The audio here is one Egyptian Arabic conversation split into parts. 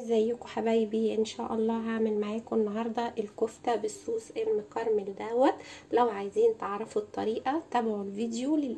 ازيكم حبايبي ان شاء الله هعمل معاكم النهارده الكفته بالصوص المكرمل دوت لو عايزين تعرفوا الطريقه تابعوا الفيديو لل...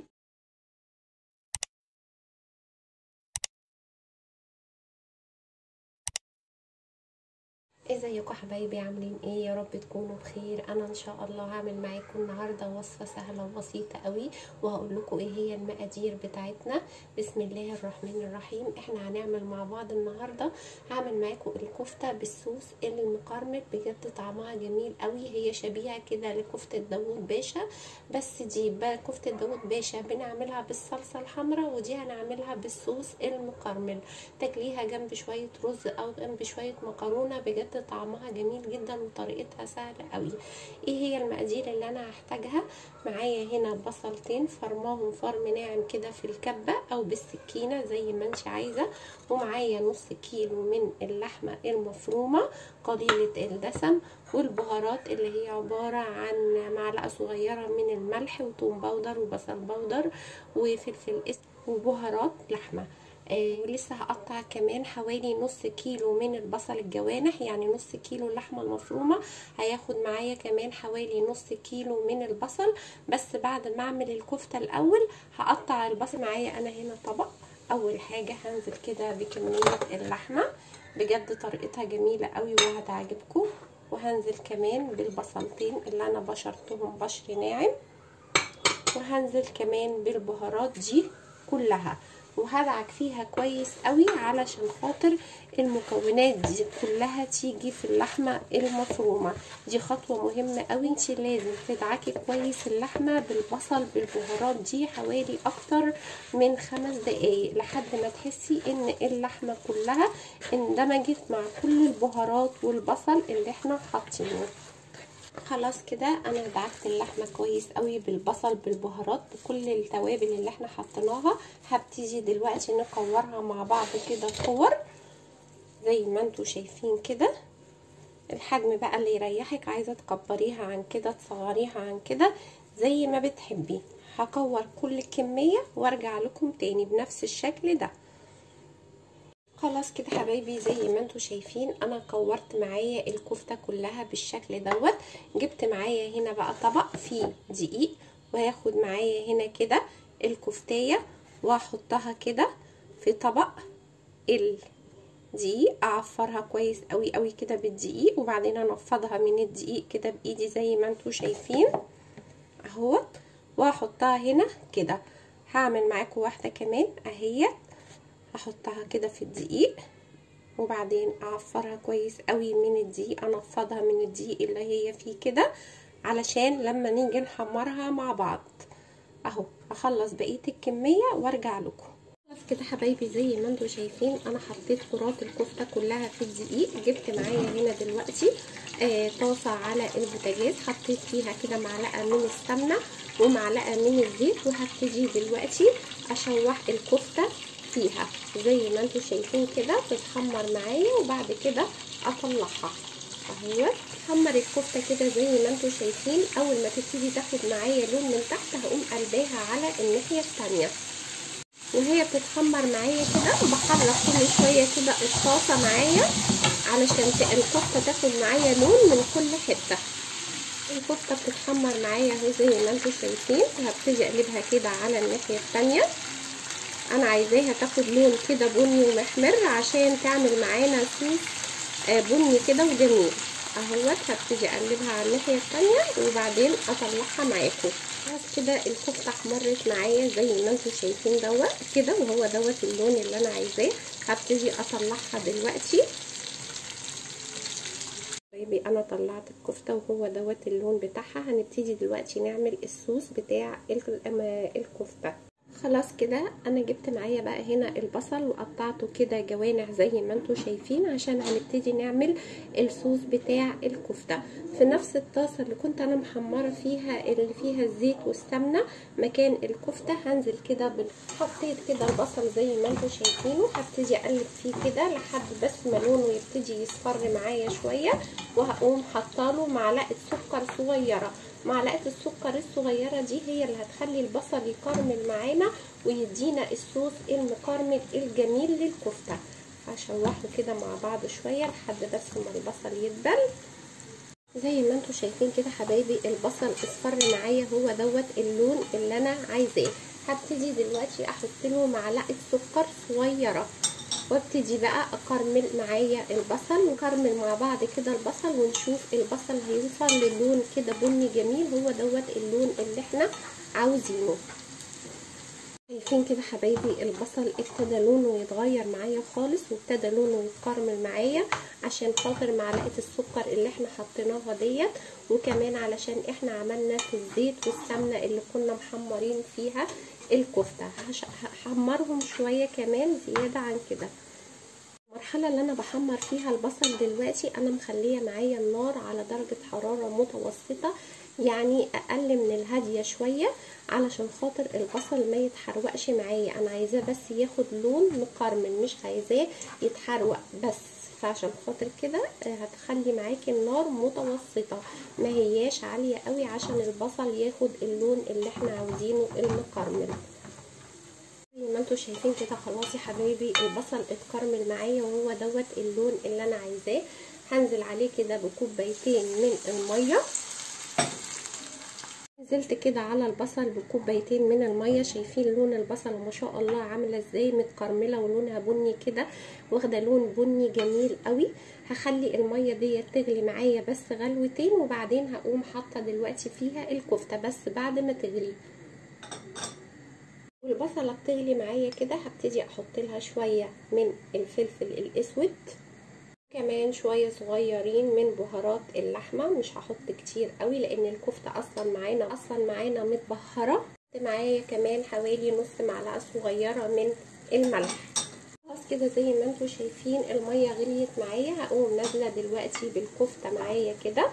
ازيكم حبايبي عاملين ايه يا رب تكونوا بخير انا ان شاء الله هعمل معاكم النهارده وصفه سهله وبسيطه قوي وهقول لكم ايه هي المقادير بتاعتنا بسم الله الرحمن الرحيم احنا هنعمل مع بعض النهارده هعمل معاكم الكفته بالصوص المقرمل بجد طعمها جميل قوي هي شبيهه كده لكفته داوود باشا بس دي كفته داوود باشا بنعملها بالصلصه الحمراء ودي هنعملها بالصوص المقرمل تاكليها جنب شويه رز او جنب شويه مكرونه بجد طعمها جميل جدا وطريقتها سهلة قوي ايه هي المقادير اللي انا هحتاجها معايا هنا بصلتين فرماهم فرم ناعم كده في الكبة او بالسكينة زي ما انت عايزة ومعايا نص كيلو من اللحمة المفرومة قليلة الدسم والبهارات اللي هي عبارة عن معلقة صغيرة من الملح وتوم باودر وبصل باودر وفلفل اسود وبهارات لحمه آه ولسه هقطع كمان حوالي نص كيلو من البصل الجوانح يعني نص كيلو اللحمه المفرومه هياخد معايا كمان حوالي نص كيلو من البصل بس بعد ما اعمل الكفته الاول هقطع البصل معايا انا هنا طبق اول حاجه هنزل كده بكميه اللحمه بجد طريقتها جميله قوي وهتعجبكم وهنزل كمان بالبصلتين اللي انا بشرتهم بشر ناعم وهنزل كمان بالبهارات دي كلها وهدعك فيها كويس قوي علشان خاطر المكونات دي كلها تيجي في اللحمة المفرومة دي خطوة مهمة قوي انت لازم تدعكي كويس اللحمة بالبصل بالبهارات دي حوالي اكتر من خمس دقايق لحد ما تحسي ان اللحمة كلها اندمجت مع كل البهارات والبصل اللي احنا حاطينه خلاص كده انا دعكت اللحمه كويس قوي بالبصل بالبهارات بكل التوابل اللي احنا حطيناها هبتدي دلوقتي نكورها مع بعض كده كور زي ما انتوا شايفين كده الحجم بقى اللي يريحك عايزه تكبريها عن كده تصغريها عن كده زي ما بتحبي هكور كل كميه وارجع لكم تاني بنفس الشكل ده خلاص كده حبايبي زي ما انتوا شايفين انا كورت معايا الكفته كلها بالشكل دوت جبت معايا هنا بقى طبق فيه دقيق وهاخد معايا هنا كده الكفتايه واحطها كده في طبق الدقيق اعفرها كويس قوي قوي كده بالدقيق وبعدين انفضها من الدقيق كده بايدي زي ما انتوا شايفين اهوت واحطها هنا كده هعمل معاكم واحده كمان اهيت هحطها كده في الدقيق وبعدين اعفرها كويس قوي من الدقيق انفضها من الدقيق اللي هي فيه كده علشان لما نيجي نحمرها مع بعض اهو هخلص بقيه الكميه وارجع لكم خلاص كده حبايبي زي ما انتم شايفين انا حطيت كرات الكفته كلها في الدقيق جبت معايا هنا دلوقتي آه طاسه على البوتاجاز حطيت فيها كده معلقه من السمنه ومعلقه من الزيت وهبتدي دلوقتي اشوح الكفته فيها زي ما انتم شايفين كده تتحمر معايا وبعد كده اطلعها اهو حمر الكفته كده زي ما انتم شايفين اول ما تبتدي تاخد معايا لون من تحت هقوم قلباها على الناحيه الثانيه وهي بتتحمر معايا كده بحرك كل شويه كده الطاسه معايا علشان الكفته تاخد معايا لون من كل حته الكفته بتتحمر معايا اهو زي ما انتم شايفين هبتدي اقلبها كده على الناحيه الثانيه انا عايزاها تاخد لون كده بني ومحمر عشان تعمل معانا صوص بني كده وجميل اهوت هبتدي اقلبها على الناحيه الثانيه وبعدين اطلعها معاكم بس كده الكفته احمرت معايا زي ما انتم شايفين دوت كده وهو دوت اللون اللي انا عايزاه هبتدي اطلعها دلوقتي حبايبي انا طلعت الكفته وهو دوت اللون بتاعها هنبتدي دلوقتي نعمل الصوص بتاع الكفته خلاص كده انا جبت معايا بقى هنا البصل وقطعته كده جوانح زي ما انتم شايفين عشان هنبتدي نعمل الصوص بتاع الكفته في نفس الطاسه اللي كنت انا محمره فيها اللي فيها الزيت والسمنه مكان الكفته هنزل كده بال... حطيت كده البصل زي ما انتم شايفينه هبتدي اقلب فيه كده لحد بس ما لونه يبتدي يصفر معايا شويه وهقوم حاطاله معلقه سكر صغيره معلقه السكر الصغيره دي هي اللي هتخلي البصل يكرمل معانا ويدينا الصوص المكرمل الجميل للكفته اشوحه كده مع بعض شويه لحد بس ما البصل يدبل زي ما انتم شايفين كده حبايبي البصل اصفر معايا هو دوت اللون اللي انا عايزاه هبتدي دلوقتي احط له معلقه سكر صغيره وابتدي بقى اكرمل معايا البصل نكرمل مع بعض كده البصل ونشوف البصل هيوصل للون كده بني جميل هو دوت اللون اللي احنا عاوزينه شايفين كده حبايبي البصل ابتدى لونه يتغير معايا خالص وابتدى لونه يتكرمل معايا عشان خاطر معلقه السكر اللي احنا حطيناها ديت وكمان علشان احنا عملنا في الزيت والسمنه اللي كنا محمرين فيها الكفته هحمرهم شويه كمان زياده عن كده المرحله اللي انا بحمر فيها البصل دلوقتي انا مخليه معايا النار على درجه حراره متوسطه يعني اقل من الهاديه شويه علشان خاطر البصل ما يتحرقش معايا انا عايزاه بس ياخد لون مكرمل مش عايزاه يتحرق بس فعشان خاطر كده هتخلي معاكي النار متوسطه ما هياش عاليه قوي عشان البصل ياخد اللون اللي احنا عاوزينه المكرمل زي ما انتم شايفين كده خلاص يا حبايبي البصل اتكرمل معايا وهو دوت اللون اللي انا عايزاه هنزل عليه كده بكوبايتين من الميه نزلت كده على البصل بكوبايتين من الميه شايفين لون البصل ما شاء الله عامله ازاي متكرمله ولونها بني كده واخده لون بني جميل قوي هخلي الميه دي تغلي معايا بس غلوتين وبعدين هقوم حاطه دلوقتي فيها الكفته بس بعد ما تغلي والبصله بتغلي معايا كده هبتدي احط لها شويه من الفلفل الاسود كمان شويه صغيرين من بهارات اللحمه مش هحط كتير قوي لان الكفته اصلا معانا اصلا معانا متبهره معايا كمان حوالي نص معلقه صغيره من الملح خلاص كده زي ما انتم شايفين الميه غليت معايا هقوم نازله دلوقتي بالكفته معايا كده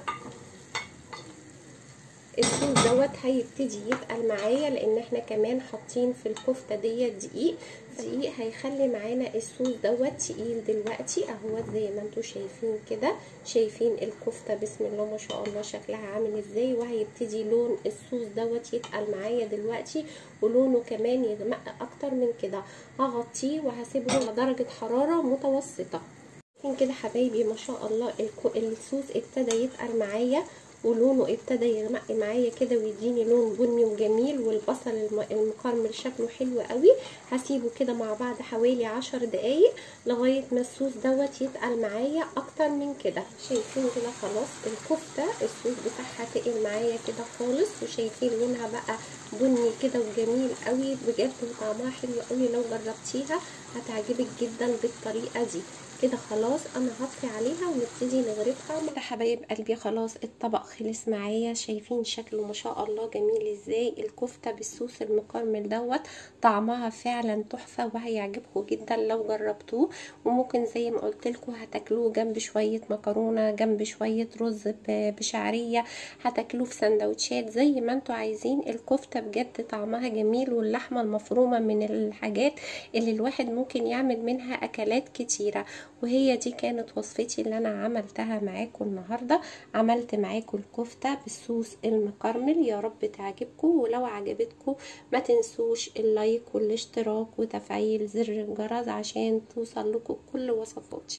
الصوص دوت هيبتدي يتقل معايا لان احنا كمان حاطين في الكفته ديت دقيق دقيق هيخلي معانا الصوص دوت تقيل دلوقتي اهوت زي ما انتم شايفين كده شايفين الكفته بسم الله ما شاء الله شكلها عامل ازاي وهيبتدي لون الصوص دوت يتقل معايا دلوقتي ولونه كمان يغمق اكتر من كده هغطيه وهسيبه على درجه حراره متوسطه كده حبايبي ما شاء الله الصوص ابتدى يتقل معايا ولونه ابتدى يغمق معايا كده ويديني لون بني وجميل والبصل المكرمل شكله حلو قوي هسيبه كده مع بعض حوالي عشر دقايق لغايه ما الصوص دوت يتقل معايا اكتر من كده شايفين كده خلاص الكفته الصوص بتاعها تقل معايا كده خالص وشايفين لونها بقى بني كده وجميل قوي بجد وطعمها حلو قوي لو جربتيها هتعجبك جدا بالطريقه دي كده خلاص انا هطفي عليها ونبتدي نغرفها كده حبايب قلبي خلاص الطبق خلص معايا شايفين شكله ما شاء الله جميل ازاي الكفته بالصوص المكرمل دوت طعمها فعلا تحفه وهيعجبكم جدا لو جربتوه وممكن زي ما قلت لكم هتاكلوه جنب شويه مكرونه جنب شويه رز بشعريه هتاكلوه في سندوتشات زي ما انتوا عايزين الكفته بجد طعمها جميل واللحمه المفرومه من الحاجات اللي الواحد ممكن يعمل منها اكلات كتيره وهي دي كانت وصفتي اللي انا عملتها معاكم النهارده عملت معاكم الكفته بالصوص المكرمل يا رب تعجبكم ولو عجبتكم ما تنسوش اللايك والاشتراك وتفعيل زر الجرس عشان توصل لكم كل وصفاتي